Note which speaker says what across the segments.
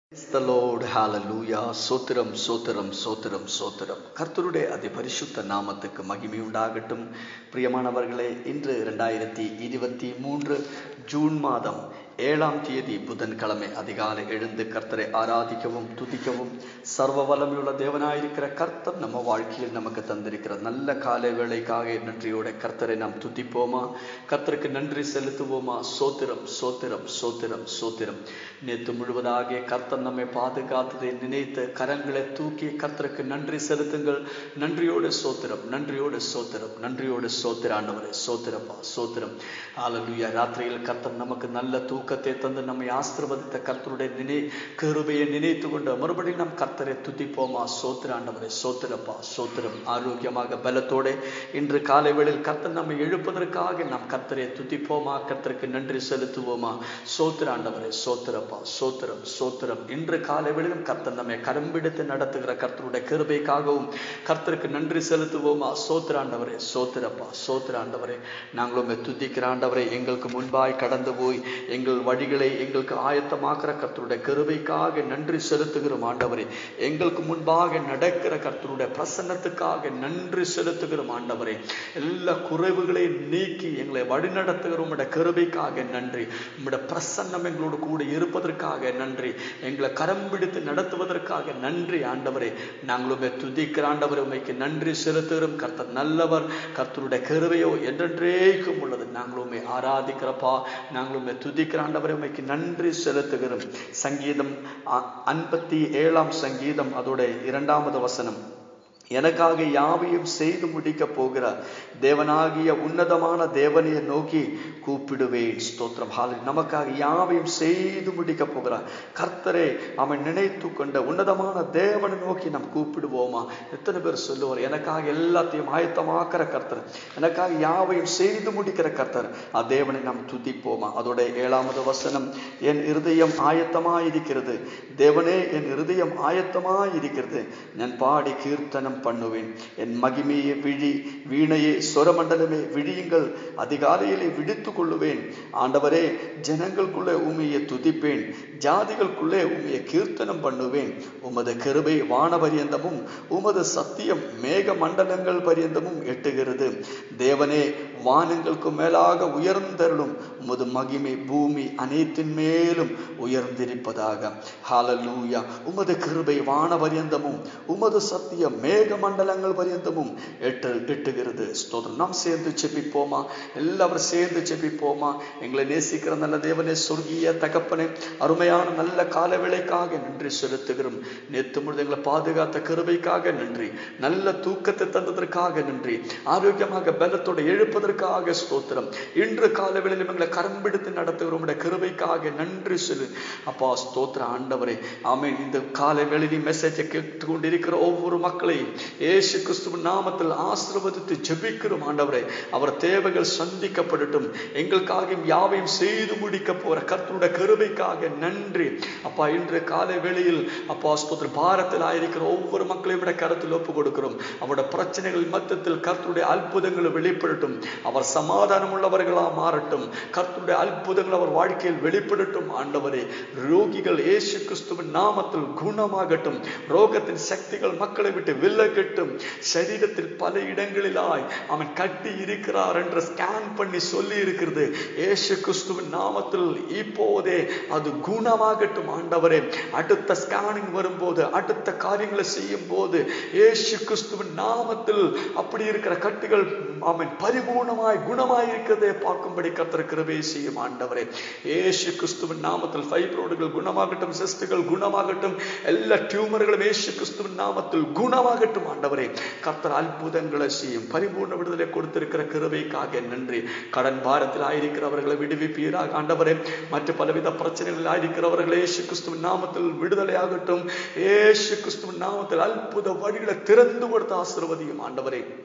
Speaker 1: Praise the Lord, hallelujah. சோத்திரம் சோத்திரம் சோத்திரம் சோத்திரம் கர்த்தருடைய அதி பரிசுத்த நாமத்துக்கு மகிமை உண்டாகட்டும் பிரியமானவர்களே இன்று இரண்டாயிரத்தி இருபத்தி மூன்று ஜூன் மாதம் ஏழாம் தேதி புதன்கிழமை அதிகாலை எழுந்து கர்த்தரை ஆராதிக்கவும் துதிக்கவும் சர்வ வல்லமையுள்ள தேவனாயிருக்கிற கர்த்தர் நம்ம வாழ்க்கையில் நமக்கு தந்திருக்கிற நல்ல காலை வேளைக்காக நன்றியோட கர்த்தரை நாம் துதிப்போமா கர்த்தருக்கு நன்றி செலுத்துவோமா சோத்திரம் சோத்திரம் சோத்திரம் சோத்திரம் நேற்று முழுவதாக கர்த்தர் நம்மை பாதுகாத்ததை நினைத்து கரங்களை தூக்கி கர்த்தருக்கு நன்றி செலுத்துங்கள் நன்றியோடு சோத்திரம் நன்றியோடு சோத்திரம் நன்றியோடு சோத்திர ஆண்டவரே சோத்திரப்பா சோத்திரம் ஆலலுயா ராத்திரியில் கர்த்தர் நமக்கு நல்ல தூக்கத்தை தந்து நம்மை ஆசிர்வதித்த கர்த்தருடைய நினை கருவையை நினைத்து கொண்டு மறுபடியும் நம் கர்த்தரை துதிப்போமா சோத்திர ஆண்டவரே சோத்திரப்பா சோத்திரம் ஆரோக்கியமாக பலத்தோட இன்று காலை வேளையில் கர்த்தர் நம்மை எழுப்பதற்காக நாம் கர்த்தரை துதிப்போமா கர்த்தருக்கு நன்றி செலுத்துவோமா சோத்திர ஆண்டவரே சோத்திரப்பா சோத்திரம் சோத்திரம் இன்று காலை வேளையிலும் கர்த்தர் நம்மை கரம்பிடித்து நடத்துகிற கர்த்தருடைய கிருபைக்காகவும் கர்த்தருக்கு நன்றி செலுத்துவோமா சோத்திர ஆண்டவரே சோத்திரப்பா சோத்திர ஆண்டவரே நாங்களும் துதிக்கிற ஆண்டவரை எங்களுக்கு முன்பாய் கடந்து போய் எங்கள் வழிகளை எங்களுக்கு ஆயத்தமாக்குற கர்த்தருடைய கிருபைக்காக நன்றி செலுத்துகிறோம் ஆண்டவரே எங்களுக்கு முன்பாக நடக்கிற கர்த்தருடைய பிரசன்னத்துக்காக நன்றி செலுத்துகிறோம் ஆண்டவரே எல்லா குறைவுகளையும் நீக்கி எங்களை வழிநடத்துகிற உம்முடைய கிருபைக்காக நன்றி உம்முடைய பிரசன்னம் எங்களோடு கூட இருப்பதற்காக நன்றி எங்களை கரம் பிடித்து நடத்துவதற்காக நன்றி ஆண்டவரே நாங்களுமே துதிக்கிற ஆண்டவரை உண்மைக்கு நன்றி செலுத்துகிறோம் கர்த்தர் நல்லவர் கர்த்தருடைய கருவையோ என்றென்றேக்கும் உள்ளது நாங்களுமே ஆராதிக்கிறப்பா நாங்களுமே துதிக்கிற ஆண்டவரை உண்மைக்கு நன்றி செலுத்துகிறோம் சங்கீதம் ஐம்பத்தி ஏழாம் சங்கீதம் அதோட இரண்டாவது வசனம் எனக்காக யாவையும் செய்து முடிக்க போகிற தேவனாகிய உன்னதமான தேவனையை நோக்கி கூப்பிடுவேன் ஸ்தோத்திரம் ஹாலி நமக்காக யாவையும் செய்து முடிக்க போகிறார் கர்த்தரை அவன் நினைத்து கொண்ட உன்னதமான தேவனை நோக்கி நாம் கூப்பிடுவோமா எத்தனை பேர் சொல்லுவார் எனக்காக எல்லாத்தையும் ஆயத்தமாக்கிற கர்த்தர் எனக்காக யாவையும் செய்து முடிக்கிற கர்த்தர் அத்தேவனை நாம் துதிப்போமா அதோட ஏழாவது வசனம் என் இருதயம் ஆயத்தமாயிருக்கிறது தேவனே என் இருதயம் ஆயத்தமாயிருக்கிறது நான் பாடி கீர்த்தனம் பண்ணுவேன் என் மகிமையை விழி வீணையே சொரமண்டலமே விழியுங்கள் அதிகாலையிலே விடுத்து கொள்ளுவேன் ஆண்டவரே ஜனங்களுக்குள்ளே உண்மையை துதிப்பேன் ஜாதிகளுக்குள்ளே உண்மையை கீர்த்தனம் பண்ணுவேன் உமது கிருபை வான பரியந்தமும் உமது சத்தியம் மேக மண்டலங்கள் பரியந்தமும் எட்டுகிறது தேவனே வானங்களுக்கு மேலாக உயர்ந்தருளும் உமது மகிமை பூமி அனைத்தின் மேலும் உயர்ந்திருப்பதாக ஹாலலூயா உமது கிருபை வான பரியந்தமும் உமது சத்தியம் மேக மண்டலங்கள் பரியந்தமும் எட்டு எட்டுகிறது ஸ்தோத்திரம் நாம் சேர்ந்து செபிப்போமா எல்லாரும் சேர்ந்து செபிப்போமா எங்களை நேசிக்கிற நல்ல தேவனே சொர்க்கிய தகப்பனே அருமையான நல்ல கால வேளைக்காக நன்றி செலுத்துகிறோம் நேற்று முழுது எங்களை பாதுகாத்த கிருபைக்காக நன்றி நல்ல தூக்கத்தை தந்ததற்காக நன்றி ஆரோக்கியமாக பலத்தோட எழுப்பதற்காக ஸ்தோத்திரம் இன்று கால வேளையில் எங்களை கரம்பிடித்து நடத்துகிறோம் கிருபைக்காக நன்றி சொல்லு அப்பா ஸ்தோத்திர ஆண்டவரே ஆமேன் இந்த காலை வேளையில் மெசேஜை கேட்டுக்கொண்டிருக்கிற ஒவ்வொரு மக்களையும் ஏசு கிறிஸ்துவின் நாமத்தில் ஆசிர்வதித்து ஜெபிக்கிறோம் ஆண்டவரே அவர் தேவைகள் சந்திக்கப்படட்டும் எங்களுக்காக யாவையும் செய்து முடிக்க போற கர்த்தருடைய கருவைக்காக நன்றி அப்பா இன்று காலை வேளையில் அப்பா ஸ்தோத்திர பாரத்தில் ஆயிருக்கிற ஒவ்வொரு மக்களையும் விட கருத்தில் ஒப்பு கொடுக்கிறோம் அவருடைய பிரச்சனைகள் மத்தத்தில் கர்த்தருடைய அற்புதங்களை வெளிப்படட்டும் அவர் சமாதானம் உள்ளவர்களா மாறட்டும் கர்த்தருடைய அற்புதங்கள் அவர் வாழ்க்கையில் வெளிப்படட்டும் ஆண்டவரே ரோகிகள் ஏசு கிறிஸ்துவின் நாமத்தில் குணமாகட்டும் ரோகத்தின் சக்திகள் மக்களை விட்டு விலகட்டும் சரீரத்தில் பல இடங்களிலாய் அவன் கட்டி இருக்கிறார் என்று ஸ்கேன் பண்ணி சொல்லி இருக்கிறது ஏசு கிறிஸ்துவின் நாமத்தில் இப்போதே அது குணமாகட்டும் ஆண்டவரே அடுத்த ஸ்கேனிங் வரும்போது அடுத்த காரியங்களை செய்யும் போது ஏசு கிறிஸ்துவின் நாமத்தில் அப்படி இருக்கிற கட்டுகள் அவன் பரிபூர்ணமாய் குணமாய் இருக்கிறதே பார்க்கும்படி கத்திருக்கிறவே செய்யும் ஆண்டவரே ஏசு கிறிஸ்துவின் நாமத்தில் ஃபைப்ரோடுகள் குணமாகட்டும் சிஸ்டுகள் குணமாகட்டும் எல்லா டியூமர்களும் ஏசு கிறிஸ்துவின் நாமத்தில் குணமாகட்டும் ஆண்டவரே கர்த்தர் அற்புதங்களை செய்யும் பரிபூர்ண விடுதலை கொடுத்திருக்கிற கிருபைக்காக நன்றி கடன் பாரத்தில் ஆயிருக்கிறவர்களை விடுவிப்பீராக ஆண்டவரே மற்ற பலவித பிரச்சனைகளில் ஆயிருக்கிறவர்களே ஏசு கிறிஸ்துவின் நாமத்தில் விடுதலை ஆகட்டும் ஏசு கிறிஸ்துவின் நாமத்தில் அற்புத வழிகளை திறந்து கொடுத்த ஆசிர்வதியும் ஆண்டவரே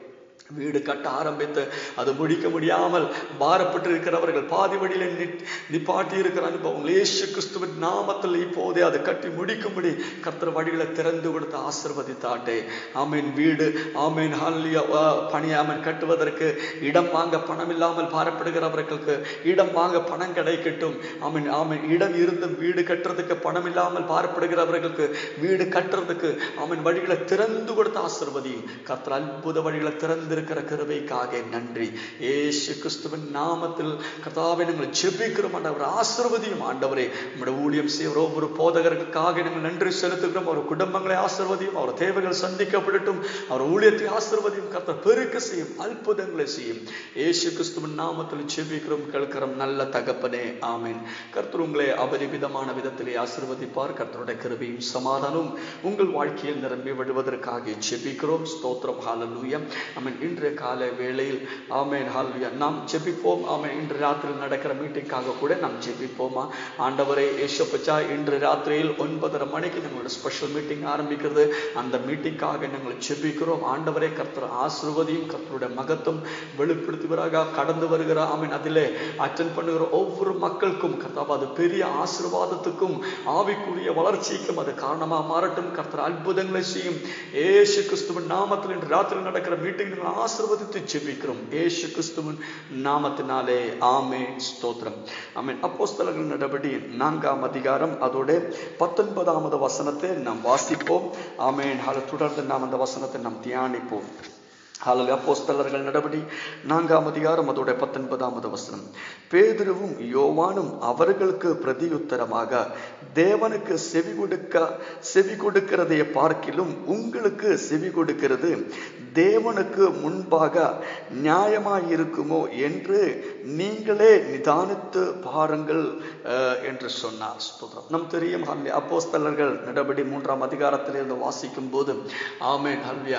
Speaker 1: வீடு கட்ட ஆரம்பித்து அது முடிக்க முடியாமல் பாரப்பட்டு இருக்கிறவர்கள் பாதி வழியில நிப்பாட்டி இருக்கிற அனுபவம் இயேசு கிறிஸ்துவின் நாமத்தில் இப்போதே அதை கட்டி முடிக்கும்படி கர்த்தர் வழிகளை திறந்து கொடுத்து ஆசிர்வதித்தாட்டே ஆமீன் வீடு ஆமீன் ஹல்லியா பணி ஆமீன் கட்டுவதற்கு இடம் வாங்க பணம் இல்லாமல் பாரப்படுகிறவர்களுக்கு இடம் வாங்க பணம் கிடைக்கட்டும் ஆமீன் ஆமீன் இடம் இருந்து வீடு கட்டுறதுக்கு பணம் இல்லாமல் பாரப்படுகிறவர்களுக்கு வீடு கட்டுறதுக்கு ஆமீன் வழிகளை திறந்து கொடுத்து ஆசிர்வதி கர்த்தர் அற்புத வழிகளை திறந்து இருக்கிற கிருபைக்காக நன்றி ஏசு கிறிஸ்துவின் நாமத்தில் கர்த்தாவை நாங்கள் ஜெபிக்கிறோம் ஆண்டவர் ஆசிர்வதியும் ஆண்டவரே நம்முடைய ஊழியம் செய்கிற ஒவ்வொரு போதகர்களுக்காக நாங்கள் நன்றி செலுத்துகிறோம் அவர் குடும்பங்களை ஆசிர்வதியும் அவர் தேவைகள் சந்திக்கப்படட்டும் அவர் ஊழியத்தை ஆசிர்வதியும் கர்த்தர் பெருக்க செய்யும் அற்புதங்களை செய்யும் ஏசு கிறிஸ்துவின் நாமத்தில் ஜெபிக்கிறோம் கேட்கிறோம் நல்ல தகப்பனே ஆமேன் கர்த்தர் உங்களை அபரிமிதமான விதத்திலே ஆசிர்வதிப்பார் கர்த்தருடைய கிருபையும் சமாதானம் உங்கள் வாழ்க்கையில் நிரம்பி விடுவதற்காக ஜெபிக்கிறோம் ஸ்தோத்திரம் ஹாலலூயம் ஆமேன் இன்றைய காலை வேளையில் ஆமேன் ஹாலூயா நாம் ஜெபிப்போம் ஆமேன் இன்று ராத்திரியில் நடக்கிற மீட்டிங்காக கூட நாம் ஜெபிப்போமா ஆண்டவரே ஏசப்பச்சா இன்று ராத்திரியில் ஒன்பதரை மணிக்கு நம்மளோட ஸ்பெஷல் மீட்டிங் ஆரம்பிக்கிறது அந்த மீட்டிங்காக நாங்கள் ஜெபிக்கிறோம் ஆண்டவரே கர்த்தர் ஆசிர்வதியும் கர்த்தருடைய மகத்துவம் வெளிப்படுத்துவராக கடந்து வருகிற ஆமீன் அதிலே அட்டன் பண்ணுகிற ஒவ்வொரு மக்களுக்கும் கர்த்தாவா அது பெரிய ஆசிர்வாதத்துக்கும் ஆவிக்குரிய வளர்ச்சிக்கும் அது காரணமா மாறட்டும் கர்த்தர் அற்புதங்களை செய்யும் ஏசு கிறிஸ்துவின் நாமத்தில் இன்று ராத்திரி நடக்கிற மீட்டிங் நாங்கள் ஆசிர்வதித்து ஜெபிக்கிறோம் ஏசு கிறிஸ்துவின் நாமத்தினாலே ஆமே ஸ்தோத்திரம் ஆமீன் அப்போஸ்தலர்கள் நடபடி நான்காம் அதிகாரம் அதோட பத்தொன்பதாவது வசனத்தை நாம் வாசிப்போம் ஆமேன் அதை தொடர்ந்து நாம் அந்த வசனத்தை நாம் தியானிப்போம் ஹாலல் அப்போஸ்தலர்கள் நடபடி நான்காம் அதிகாரம் அதோட பத்தொன்பதாமது வசனம் பேதுருவும் யோவானும் அவர்களுக்கு பிரதியுத்தரமாக தேவனுக்கு செவி கொடுக்க செவி கொடுக்கிறதை பார்க்கிலும் உங்களுக்கு செவி கொடுக்கிறது தேவனுக்கு முன்பாக நியாயமாயிருக்குமோ என்று நீங்களே நிதானித்து பாருங்கள் என்று சொன்னார் ஸ்தோத்திரம் நம் தெரியும் ஹல்வியா அப்போஸ்தலர்கள் நடபடி மூன்றாம் அதிகாரத்திலிருந்து வாசிக்கும் போது ஆமேன் ஹல்வியா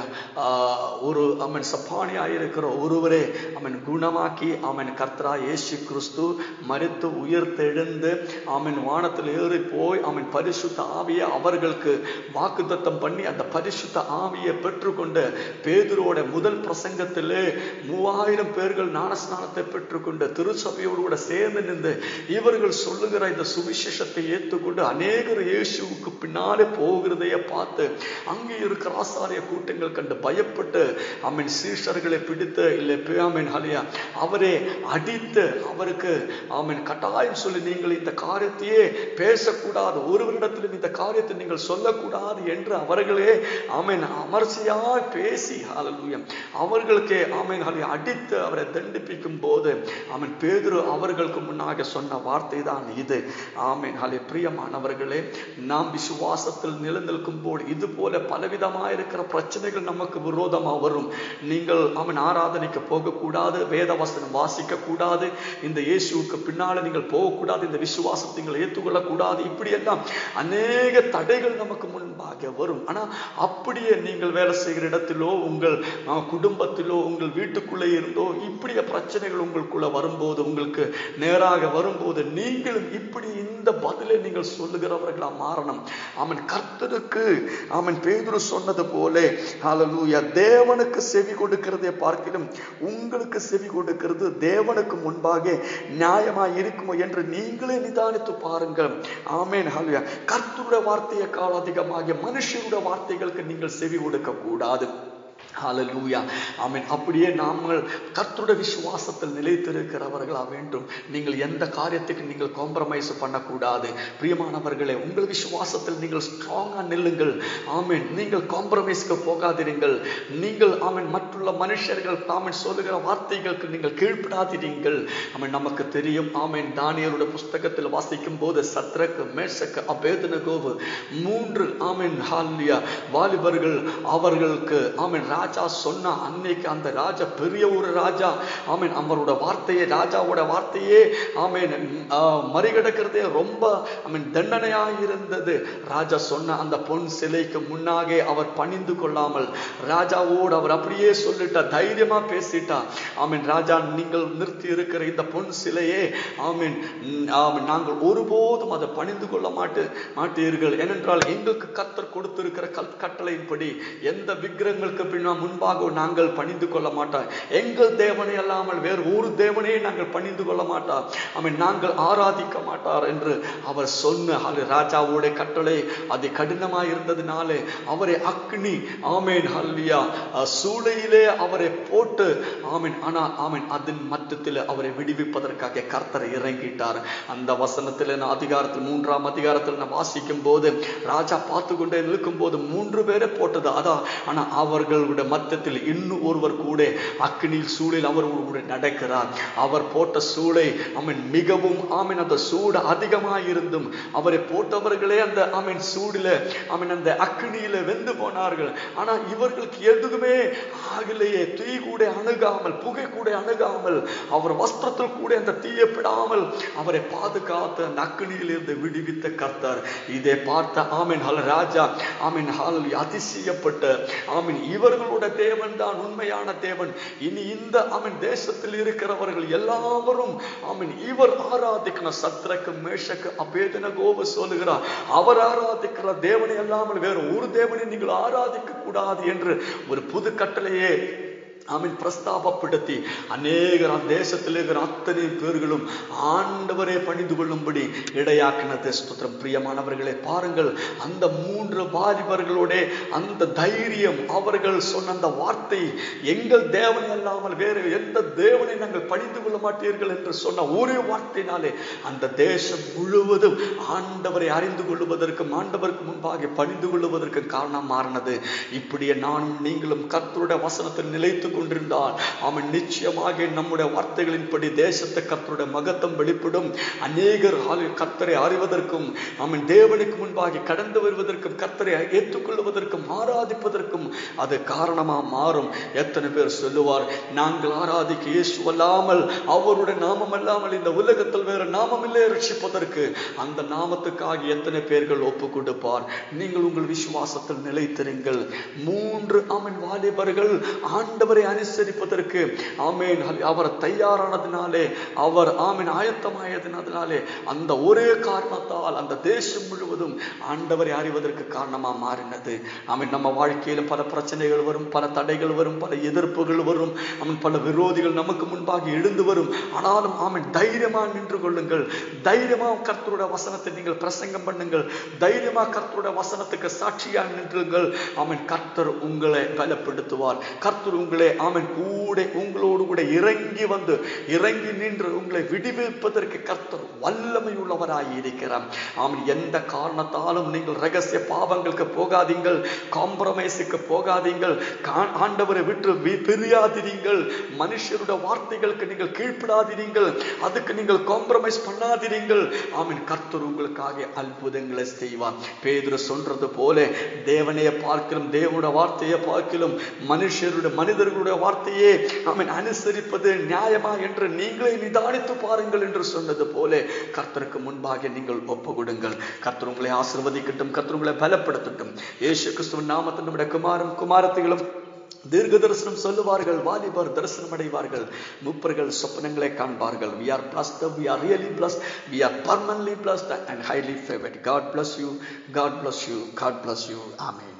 Speaker 1: ஒரு அவன் சப்பானியாயிருக்கிற ஒருவரே அவன் குணமாக்கி அவன் கர்த்தரா இயேசு கிறிஸ்து மறித்து உயிர்த்தெழுந்து அவன் வானத்தில் ஏறி போய் அவன் பரிசுத்த ஆவியை அவர்களுக்கு வாக்குத்தத்தம் பண்ணி அந்த பரிசுத்த ஆவியை பெற்றுக்கொண்டு பேதுரோட முதல் பிரசங்கத்திலே மூவாயிரம் பேர்கள் ஞானஸ்நானத்தை பெற்றுக்கொண்டு திருச்சபையோடு கூட சேர்ந்து நின்று இவர்கள் சொல்லுகிற இந்த சுவிசேஷத்தை ஏற்றுக்கொண்டு அநேகர் இயேசுவுக்கு பின்னாலே போகிறதைய பார்த்து அங்கே இருக்கிற ஆசாரிய கூட்டங்கள் கண்டு பயப்பட்டு அவன் சீஷர்களை பிடித்து இல்லை பேமின் ஹலியா அவரே அடித்து அவருக்கு அவன் கட்டாயம் சொல்லி நீங்கள் இந்த காரியத்தையே பேசக்கூடாது ஒருவரிடத்திலும் இந்த காரியத்தை நீங்கள் சொல்லக்கூடாது என்று அவர்களே ஆமேன் அமர்ச்சியாய் பேசி ஹalleluya அவர்களுக்கே ஆமேன் ஹலியா அடித்து அவரை தண்டிப்பிக்கும் போது அவன் பேதுரு அவர்களுக்கு முன்னாக சொன்ன வார்த்தை தான் இது ஆமேன் ஹலே பிரியமானவர்களே நாம் விசுவாசத்தில் நிலநிற்கும் போது இது போல பலவிதமாக இருக்கிற பிரச்சனைகள் நமக்கு விரோதமாக வரும் நீங்கள் அவன் ஆராதனைக்கு போகக்கூடாது வேத வசனம் வாசிக்க கூடாது இந்த இயேசுவுக்கு பின்னால நீங்கள் போகக்கூடாது இந்த விசுவாசத்தை நீங்கள் ஏற்றுக்கொள்ளக்கூடாது இப்படி எல்லாம் அநேக தடைகள் நமக்கு முன்பாக வரும் ஆனா அப்படியே நீங்கள் வேலை செய்கிற இடத்திலோ உங்கள் குடும்பத்திலோ உங்கள் வீட்டுக்குள்ளே இருந்தோ இப்படிய பிரச்சனைகள் உங்களுக்குள்ள வரும்போது உங்களுக்கு நேராக வரும்போது நீங்களும் இப்படி இந்த பதிலை நீங்கள் சொல்லுகிறவர்களா மாறணும் அவன் கர்த்தருக்கு அவன் பேதுரு சொன்னது போல ஹalleluya தேவனுக்கு செவி கொடுக்கிறதை பார்க்கிலும் உங்களுக்கு செவி கொடுக்கிறது தேவனுக்கு முன்பாக நியாயமாய் இருக்குமோ என்று நீங்களே நிதானித்து பாருங்கள் ஆமேன் ஹalleluya கர்த்தருடைய வார்த்தையை கால அதிகமாக மனுஷருடைய வார்த்தைகளுக்கு நீங்கள் செவி கொடுக்க கூடாது ஹalleluya ஆமென் அப்படியே நாங்கள் கர்த்தருடைய விசுவாசத்தில் நிலைத்திருக்கிறவர்களா வேண்டும் நீங்கள் எந்த காரியத்துக்கு நீங்கள் காம்ப்ரமைஸ் பண்ணக்கூடாது பிரியமானவர்களே உங்கள் விசுவாசத்தில் நீங்கள் ஸ்ட்ராங்கா நில்லுங்கள் ஆமென் நீங்கள் காம்ப்ரமைஸ்க்கு போகாதிருங்கள் நீங்கள் ஆமென் மற்றுள்ள மனுஷர்கள் ஆமென் சொல்லுகிற வார்த்தைகளுக்கு நீங்கள் கீழ்ப்படாதிருங்கள் ஆமென் நமக்கு தெரியும் ஆமென் தானியலுடைய புஸ்தகத்தில் வாசிக்கும் போது சத்ரக்கு மேஷக்கு அபேதனகோவு மூன்று ஆமென் ஹாலியா வாலிபர்கள் அவர்களுக்கு ஆமென் ராஜா சொன்ன அன்னைக்கு அந்த ராஜா பெரிய ஒரு ராஜா ஆமீன் அவரோட வார்த்தையே ராஜாவோட வார்த்தையே ஆமீன் மறிகடக்கிறதே ரொம்ப ஆமீன் தண்டனையாக இருந்தது ராஜா சொன்ன அந்த பொன் சிலைக்கு முன்னாக அவர் பணிந்து கொள்ளாமல் ராஜாவோடு அவர் அப்படியே சொல்லிட்டா தைரியமா பேசிட்டா ஆமீன் ராஜா நீங்கள் நிறுத்தி இருக்கிற இந்த பொன் சிலையே ஆமீன் ஆமீன் நாங்கள் ஒருபோதும் அதை பணிந்து கொள்ள மாட்டு மாட்டீர்கள் ஏனென்றால் எங்களுக்கு கத்தர் கொடுத்திருக்கிற கல் கட்டளையின்படி எந்த விக்கிரங்களுக்கு பின் நாம் முன்பாக நாங்கள் பணிந்து கொள்ள மாட்டோம் எங்கள் தேவனை அல்லாமல் வேறு ஒரு தேவனையே நாங்கள் பணிந்து கொள்ள மாட்டோம் அவன் நாங்கள் ஆராதிக்க மாட்டார் என்று அவர் சொன்ன அது ராஜாவோட கட்டளை அது கடினமாக இருந்ததுனாலே அவரை அக்னி ஆமேன் ஹல்வியா சூளையிலே அவரை போட்டு ஆமீன் ஆனா ஆமீன் அதன் மட்டத்தில் அவரை விடுவிப்பதற்காக கர்த்தரை இறங்கிட்டார் அந்த வசனத்தில் நான் அதிகாரத்தில் மூன்றாம் அதிகாரத்தில் நான் வாசிக்கும் போது ராஜா பார்த்து கொண்டே நிற்கும் போது மூன்று பேரை போட்டது அதான் ஆனா அவர்களுடைய மத்தத்தில் இன்னும் ஒருவர் கூட அக்னியில் சூழில் அவர் கூட நடக்கிறார் அவர் போட்ட சூளை அவன் மிகவும் ஆமீன் அந்த சூடு அதிகமாக இருந்தும் அவரை போட்டவர்களே அந்த ஆமீன் சூடில ஆமீன் அந்த அக்னியில வெந்து போனார்கள் ஆனா இவர்களுக்கு எதுவுமே ஆகலையே தீ கூட அணுகாமல் புகை கூட அணுகாமல் அவர் வஸ்திரத்தில் கூட அந்த தீயப்படாமல் அவரை பாதுகாத்து அந்த அக்னியில் இருந்து விடுவித்த கர்த்தர் இதை பார்த்த ஆமீன் ஹல் ராஜா ஆமீன் ஹால் அதிசயப்பட்ட ஆமீன் இவர்களோட தேவன் தான் உண்மையான தேவன் இனி இந்த ஆமீன் தேசத்தில் இருக்கிறவர்கள் எல்லாரும் ஆமீன் இவர் ஆராதிக்கிற சத்ரக்கு மேஷக்கு அபேதன கோப சொல்லுகிறார் அவர் ஆராதிக்கிற தேவனை அல்லாமல் வேற ஒரு தேவனை நீங்கள் ஆராதிக்க கூடாது என்று ஒரு புது கட்டளையே ஆமீன் பிரஸ்தாபப்படுத்தி அநேகர் அந்த தேசத்தில் இருக்கிற அத்தனை பேர்களும் ஆண்டவரே பணிந்து கொள்ளும்படி இடையாக்கினது ஸ்தோத்திரம் பிரியமானவர்களை பாருங்கள் அந்த மூன்று வாலிபர்களோட அந்த தைரியம் அவர்கள் சொன்ன அந்த வார்த்தை எங்கள் தேவனை அல்லாமல் வேறு எந்த தேவனை நாங்கள் பணிந்து கொள்ள மாட்டீர்கள் என்று சொன்ன ஒரே வார்த்தையினாலே அந்த தேசம் முழுவதும் ஆண்டவரை அறிந்து கொள்வதற்கும் ஆண்டவருக்கு முன்பாக பணிந்து கொள்வதற்கு காரணம் மாறினது இப்படியே நானும் நீங்களும் கர்த்தருடைய வசனத்தில் நிலைத்து கொண்டிருந்தால் அவன் நிச்சயமாக நம்முடைய வார்த்தைகளின்படி தேசத்தை கர்த்தருடைய மகத்தம் வெளிப்படும் அநேகர் கர்த்தரை அறிவதற்கும் அவன் தேவனுக்கு முன்பாக கடந்து வருவதற்கும் கர்த்தரை ஏற்றுக்கொள்வதற்கும் ஆராதிப்பதற்கும் அது காரணமா மாறும் எத்தனை பேர் சொல்லுவார் நாங்கள் ஆராதிக்க இயேசு அல்லாமல் அவருடைய நாமம் அல்லாமல் இந்த உலகத்தில் வேறு நாமம் இல்லை ரட்சிப்பதற்கு அந்த நாமத்துக்காக எத்தனை பேர்கள் ஒப்பு கொடுப்பார் நீங்கள் உங்கள் விசுவாசத்தில் நிலைத்திருங்கள் மூன்று ஆமன் வாலிபர்கள் ஆண்டவரை அனுசரிப்பதற்கு ஆமேன் அவர் தயாரானதினாலே அவர் ஆமீன் ஆயத்தமாயதினாலே அந்த ஒரே காரணத்தால் அந்த தேசம் முழுவதும் ஆண்டவரை அறிவதற்கு காரணமா மாறினது ஆமீன் நம்ம வாழ்க்கையில பல பிரச்சனைகள் வரும் பல தடைகள் வரும் பல எதிர்ப்புகள் வரும் ஆமீன் பல விரோதிகள் நமக்கு முன்பாக எழுந்து வரும் ஆனாலும் ஆமீன் தைரியமா நின்று கொள்ளுங்கள் தைரியமா கர்த்தருடைய வசனத்தை நீங்கள் பிரசங்கம் பண்ணுங்கள் தைரியமா கர்த்தருடைய வசனத்துக்கு சாட்சியா நின்றுங்கள் ஆமீன் கர்த்தர் உங்களை பலப்படுத்துவார் கர்த்தர் உங்களை ஆமன் கூட உங்களோடு கூட இறங்கி வந்து இறங்கி நின்று உங்களை விடுவிப்பதற்கு கர்த்தர் வல்லமை உள்ளவராய் இருக்கிறார் ஆமன் எந்த காரணத்தாலும் நீங்கள் ரகசிய பாவங்களுக்கு போகாதீங்கள் காம்ப்ரமைஸுக்கு போகாதீங்கள் ஆண்டவரை விட்டு பிரியாதிரீங்கள் மனுஷருடைய வார்த்தைகளுக்கு நீங்கள் கீழ்ப்படாதிரீங்கள் அதுக்கு நீங்கள் காம்ப்ரமைஸ் பண்ணாதிரீங்கள் ஆமீன் கர்த்தர் உங்களுக்காக அற்புதங்களை செய்வார் பேதுரு சொல்றது போல தேவனைய பார்க்கலும் தேவனுடைய வார்த்தையை பார்க்கலும் மனுஷருடைய மனிதர்களுடைய வார்த்தையே அவன் அனுசரிப்பது நியாயமா என்று நீங்களே நிதானித்து பாருங்கள் என்று சொன்னது போல கர்த்தருக்கு முன்பாக நீங்கள் ஒப்பு கொடுங்கள் கர்த்தர் உங்களை ஆசிர்வதிக்கட்டும் கர்த்தர் உங்களை பலப்படுத்தட்டும் ஏசு கிறிஸ்துவின் நாமத்தில் நம்முடைய குமாரன் குமாரத்திகளும் தீர்க்க தரிசனம் சொல்லுவார்கள் வாலிபர் தரிசனம் அடைவார்கள் முப்பர்கள் சொப்பனங்களை காண்பார்கள் we are blessed we are really blessed we are permanently blessed and highly favored god bless you god bless you god bless you amen